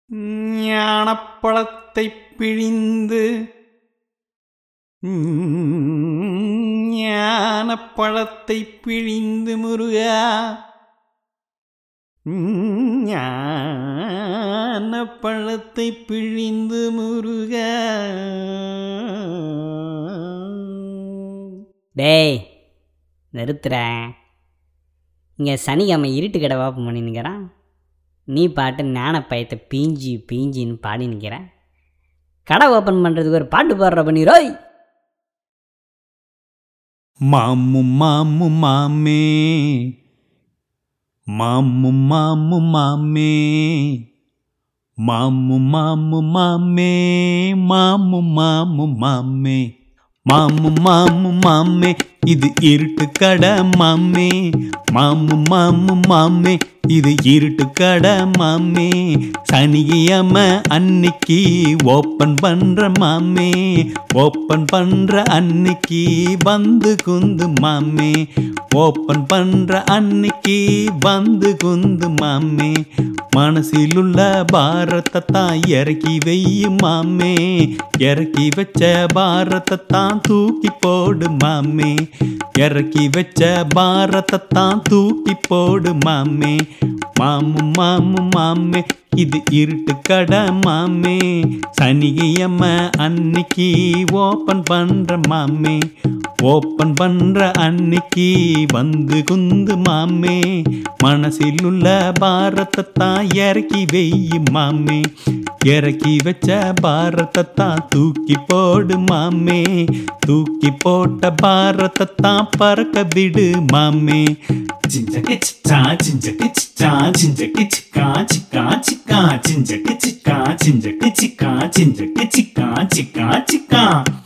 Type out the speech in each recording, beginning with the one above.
ஞானப்பழத்தை பிழிந்து ஞானப்பழத்தை பிழிந்து முருகா ஞானப்பழத்தை பிழிந்து முருகா டேய் நிறுத்துறேன் இங்கே சனிக்கிழமை இருட்டு கடை ஓப்பன் பண்ணி நிற்கிறான் நீ பாட்டு ஞானப்பயத்தை பீஞ்சி பீஞ்சின்னு பாடி நிற்கிற கடை ஓப்பன் பண்ணுறதுக்கு ஒரு பாட்டு பாடுற பண்ணிரோய் மாமு மாமு மாமே மாமு மாமு மாமே மாமு மாமு மாமே மாமு மாமு மாமே மாமு மாமு மாமே இது இருட்டு கடை மாமே மாமு மாமு மாமே இது இருட்டு கடை மாமே சனிக்கிழமை அன்னைக்கு ஓப்பன் பண்ற மாமே ஓப்பன் பண்ற அன்னைக்கு வந்து குந்து மாமே ஓப்பன் பண்ற அன்னைக்கு வந்து குந்து மாமே மனசில் உள்ள பாரத்தை தான் இறக்கி வெய்யும் மாமே இறக்கி வச்ச பாரத்தை தான் தூக்கி போடு மாமே இறக்கி வச்ச பாரத்தை தான் தூக்கி போடு மாமே மாமு மாமு மாமே இது இருட்டு கடை மாமே சனிக்கிழமை அன்னைக்கு ஓப்பன் பண்ற மாமே ஓப்பன் பண்ற அன்னைக்கு வந்து குந்து மாமே மனசில் உள்ள பாரத்தை தான் இறக்கி வெய்யும் மாமே இறக்கி வச்ச பாரத்தை தான் தூக்கி போடு மாமே தூக்கி போட்ட பாரத்தை தான் பறக்க விடு மாமே Jinjaka chika, jinjaka chika, jinjaka chika, chika, chika, jinjaka chika, jinjaka chika, jinjaka chika, chika, chika.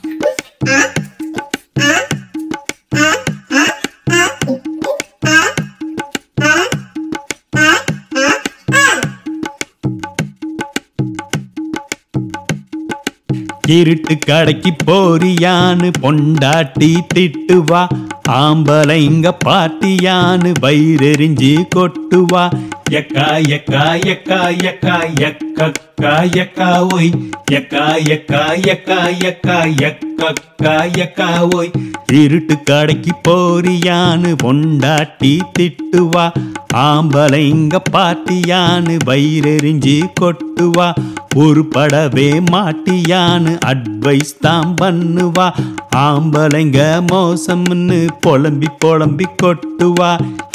இருட்டு கடைக்கு போறியான்னு பொண்டாட்டி திட்டுவா ஆம்பளைங்க பாட்டியான்னு வயிறெறிஞ்சு கொட்டுவா Yaka, yaka, yaka, yaka, yakaka, yaka, oi. Yaka, yaka, yaka, yaka, yakaka, yaka, oi. இருட்டு கடைக்கு போறியான்னு பொண்டாட்டி திட்டுவா ஆம்பளைங்க பாட்டியான்னு வயிறெறிஞ்சு கொட்டுவா ஒரு படவே மாட்டியான்னு அட்வைஸ் தான் பண்ணுவா ஆம்பளைங்க மோசம்னு புலம்பி புலம்பி கொட்டுவா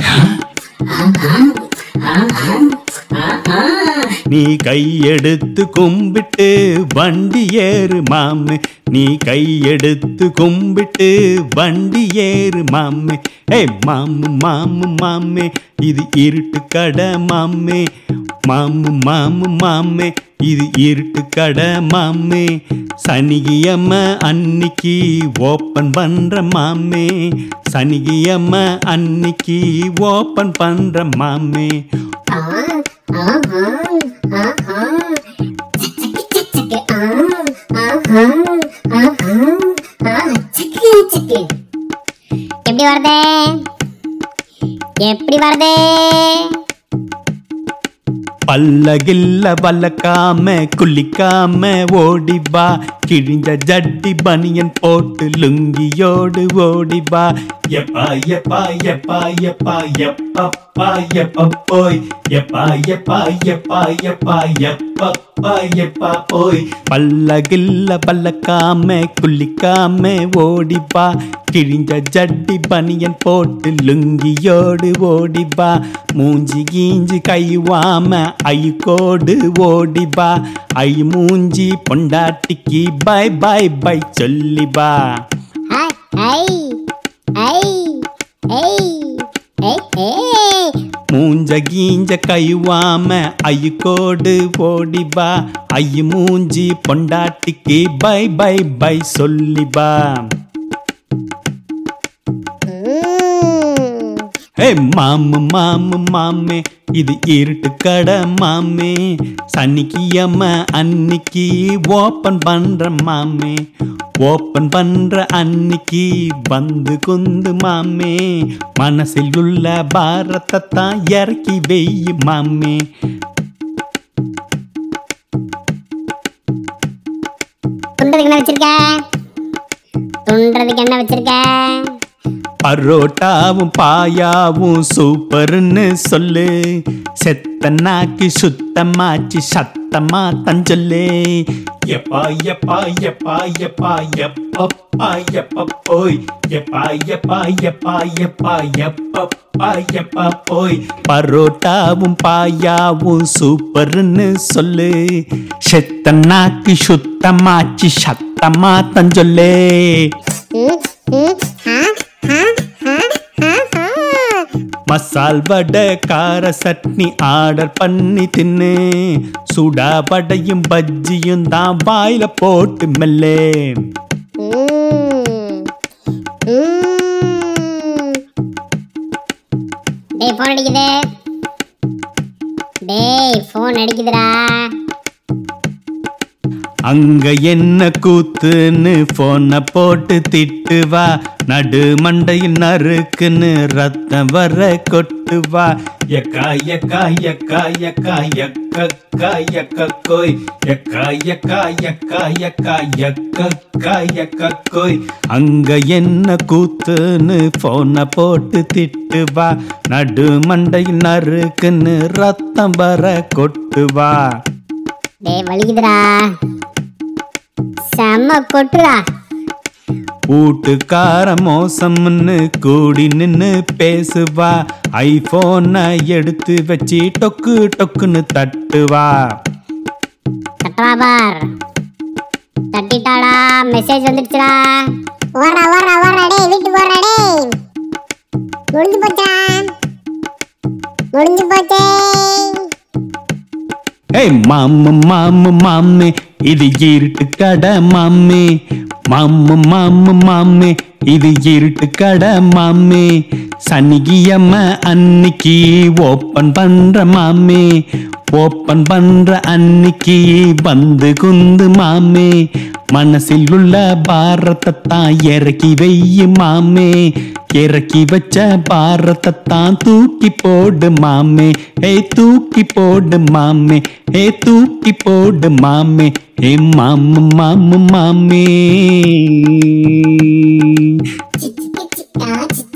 நீ கையெடுத்து கும்பிட்டு வண்டி ஏறு மாமே நீ கையெடுத்து கும்பிட்டு வண்டி ஏறு மாமே ஏ மாமு மாமு மாமே இது இருட்டு கடை மாமே மாமு மாமு மாமே இது இருட்டு கடை மாமே சனிக்கிழமை அன்னைக்கு ஓப்பன் பண்ற மாமே சனிக்கிழமை அன்னைக்கு ஓப்பன் பண்ற மாமே எப்படி வருதே எப்படி வருதே பல்லகில்ல வல்லக்காம குளிக்காம ஓடிவா கிழிஞ்ச ஜட்டி பனியன் போட்டு லுங்கியோடு ஓடிவா Yapa, yapa, yapa, yapa, yapapa, yapapoi. Yapa, yapa, yapa, yapa, yapapa, yapapoi. பல்லகில்ல பல்லக்காம குளிக்காம ஓடிவா கிழிஞ்ச ஜட்டி பனியன் போட்டு லுங்கியோடு ஓடிவா மூஞ்சி கீஞ்சி கைவாம ஐக்கோடு ஓடிவா ஐ மூஞ்சி பொண்டாட்டிக்கு பை பை பை சொல்லிவா ஐ ஐ ஐ ஐ ஐ மூஞ்ச கீஞ்ச கைவாம ஐக்கோடு ஓடிவா ஐ மூஞ்சி பொண்டாட்டிக்கு பை பை பை சொல்லிவா ஹே மாமு மாமு மாமே இது இருட்டு கடை மாமே சனிக்கிழமை அன்னைக்கு ஓப்பன் பண்ற மாமே ஓப்பன் பண்ற அன்னைக்கு வந்து குந்து மாமே மனசில் உள்ள பாரத்தை தான் இறக்கி வெய்யு மாமே வச்சிருக்க துண்டுறதுக்கு என்ன வச்சிருக்க பரோட்டாவும் பாயாவும் சூப்பர்னு சொல்லு செத்த நாக்கு சுத்தமாச்சு சத்தமா தஞ்சொல்லு எப்பா எப்பா எப்பா எப்பா எப்பப்பா எப்ப போய் எப்பா எப்பா எப்பா எப்பா எப்பப்பா எப்ப போய் பரோட்டாவும் பாயாவும் சூப்பர்னு சொல்லு செத்த நாக்கு சுத்தமாச்சு சத்தமா தஞ்சொல்லே ம், ம், ஆ, ஆ, ஆ, ஆ, ஆ. மசால் வடை கார சட்னி ஆர்டர் பண்ணி தின்னு சுடா வடையும் பஜ்ஜியும் தான் வாயில போட்டு மெல்லே ம், ம். டேய் ஃபோன் அடிக்குது டேய் ஃபோன் அடிக்குதுடா அங்க என்ன கூத்துன்னு போன போட்டு திட்டுவா நடு மண்டையில் நறுக்குன்னு ரத்தம் வர கொட்டுவா எக்கா எக்கா எக்கா எக்கா எக்கக்கா எக்க கோய் எக்கா எக்கா எக்கா எக்கா எக்கக்கா எக்க கோய் அங்க என்ன கூத்துன்னு போன போட்டு திட்டுவா நடு மண்டையில் நறுக்குன்னு ரத்தம் வர கொட்டுவா டேய் வலிக்குதுடா செம்ம கொட்டுடா வீட்டுக்கார மோசம்னு கூடி நின்னு பேசுவா ஐபோனை எடுத்து வச்சு டொக்கு டொக்குன்னு தட்டுவா தட்டவா பார் தட்டிட்டாடா மெசேஜ் வந்துடுச்சுடா ஓடுறா ஓடுறா ஓடுறா டேய் வீட்டுக்கு ஓடுறா டேய் முடிஞ்சு போச்சா முடிஞ்சு போச்சே ஏய் மாமு மாமு மாமே இது இருட்டு கடை மாமே மாமு மாமு மாமே இது இருட்டு கடை மாமே சனிக்கிழமை அன்னைக்கு ஓப்பன் பண்ற மாமே ஓப்பன் பண்ற அன்னைக்கு வந்து குந்து மாமே மனசில் உள்ள பாரத்தை தான் இறக்கி வெய்யு மாமே இறக்கி வச்ச பாரத்தை தான் தூக்கி போடு மாமே ஏ தூக்கி போடு மாமே ஏ தூக்கி போடு மாமே ஏ மாமு மாமு மாமே சிக்கா சிக்கா